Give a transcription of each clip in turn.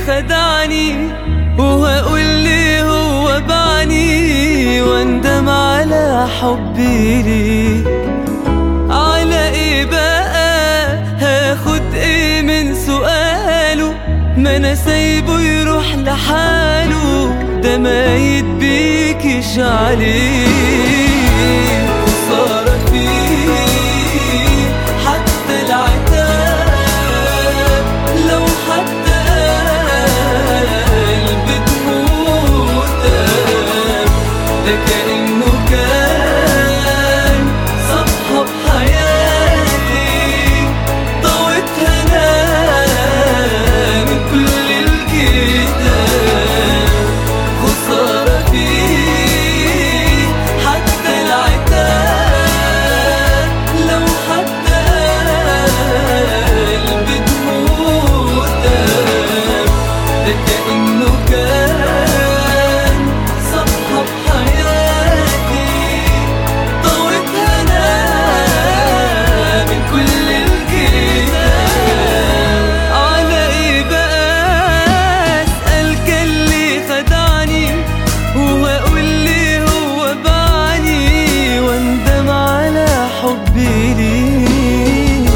خدعني وهقول لي هو بعني واندم على حبي ليه على ايه بقى هاخد ايه من سؤاله ما انا سايبه يروح لحاله ده ما يدبيكش عليه خسارة فيه حتى العتاب لو حتى قلبي تموت ده كأنه كان صفحة بحياتي ضويتها أنا من كل الكتاب خسارة فيه حتى العتاب لو حتى قلبي تموت ده كأنه كان صفحة بحياتي ضويتها أنا من كل الكتاب على إيه بقى أسأل كان ليه خدعني وأقول لي هو باعني واندم على حبي ليه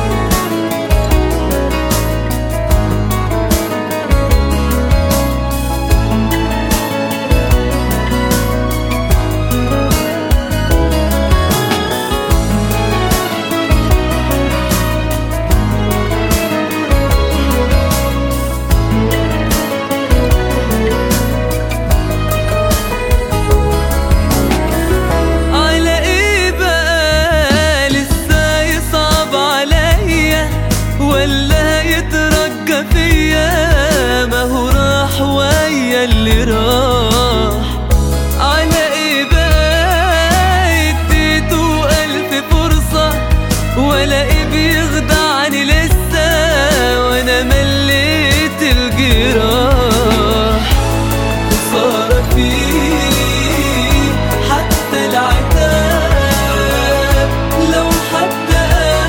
على ايه بقى لسه يصعب عليا ولا يترجى فيا ما هو راح ويا اللي راح على ايه بقى اديته الف فرصة ولا ايه بيخدعني لسه وانا مليت الجراح خسارة فيه حتى العتاب لو حتى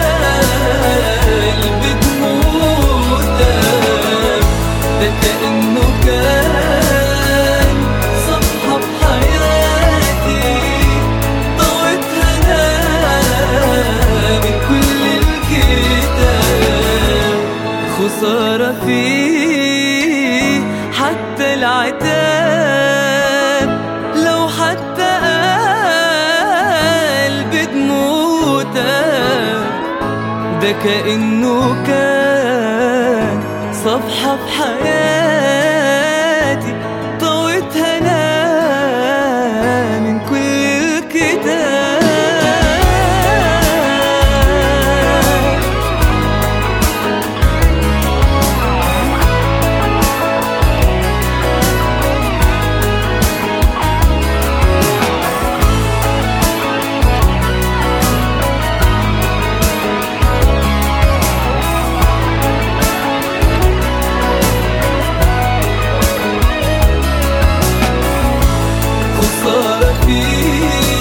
قلبي تموت ده كأنه كان صفحة بحياتي ضويتها أنا من كل الكتاب خسارة فيه حتى العتاب لو حتى قلبي تموت ده كأنه كان صفحة في حياتي طويتها أنا من كل الكتاب خسارة فيه